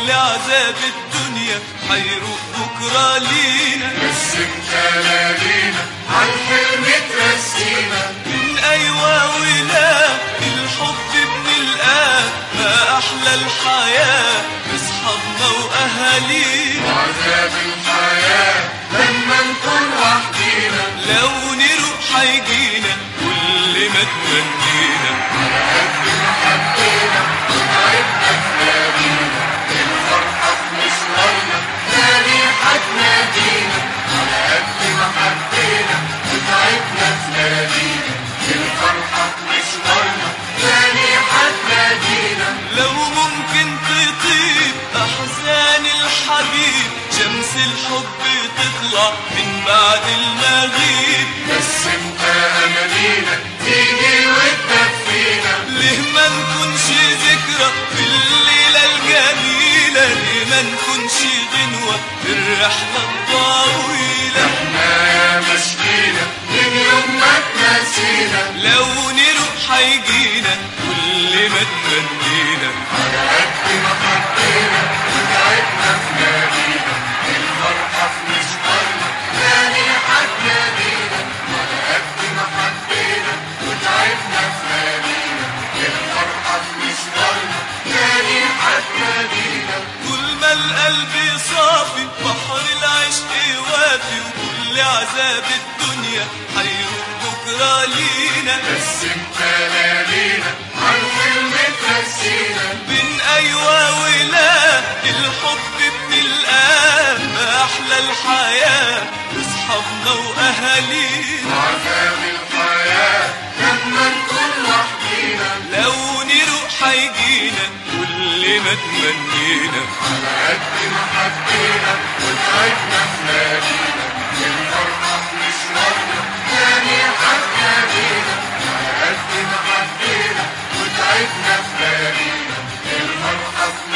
كل عذاب الدنيا حيروق بكرة لينا بس انت ليالينا عالحلم ترسينا من أيوة ولا الحب بنلقاه ما أحلى الحياة بأصحابنا وأهالينا وعذاب الحياة لما نكون وحدينا لو نروح حيجينا كل ما تمنينا قد ما حبينا وتعبنا تلاقينا الفرحة في مشوارنا تاني هتنادينا على قد ما حبينا وتعبنا تلاقينا الفرحة في مشوارنا تاني هتنادينا لو ممكن تطيب أحزان الحبيب شمس الحب تطلع من بعد المغيب بس انت امانينا تيجي وتدفينا ليه ما نكونش ذكرى في الليلة الجميلة ليه ما نكونش غنوة في الرحلة الطويلة احنا يا مشكينا من يوم ما تنسينا لو نروح حيجينا كل ما تمنينا على قد ما حبينا وتعبنا في نادينا الفرحة في مشوارنا تاني هتنادينا على قد ما حبينا وتعبنا في نادينا الفرحة في مشوارنا تاني هتنادينا طول ما القلب صافي بحر العشق وافي وكل عذاب الدنيا حيروح بكرة لينا بس انت ليالينا عالحلم ترسينا بين أيوة ولا الحب بنلقاه ما أحلى الحياة أصحابنا وأهالينا وعذاب الحياة لما نكون وحدينا لو نروح حيجينا كل ما تمنينا على قد ما حبينا وتعبنا في نادينا الفرحة في مشوارنا تاني هتنادينا على قد ما حبينا وتعبنا في نادينا الفرحة في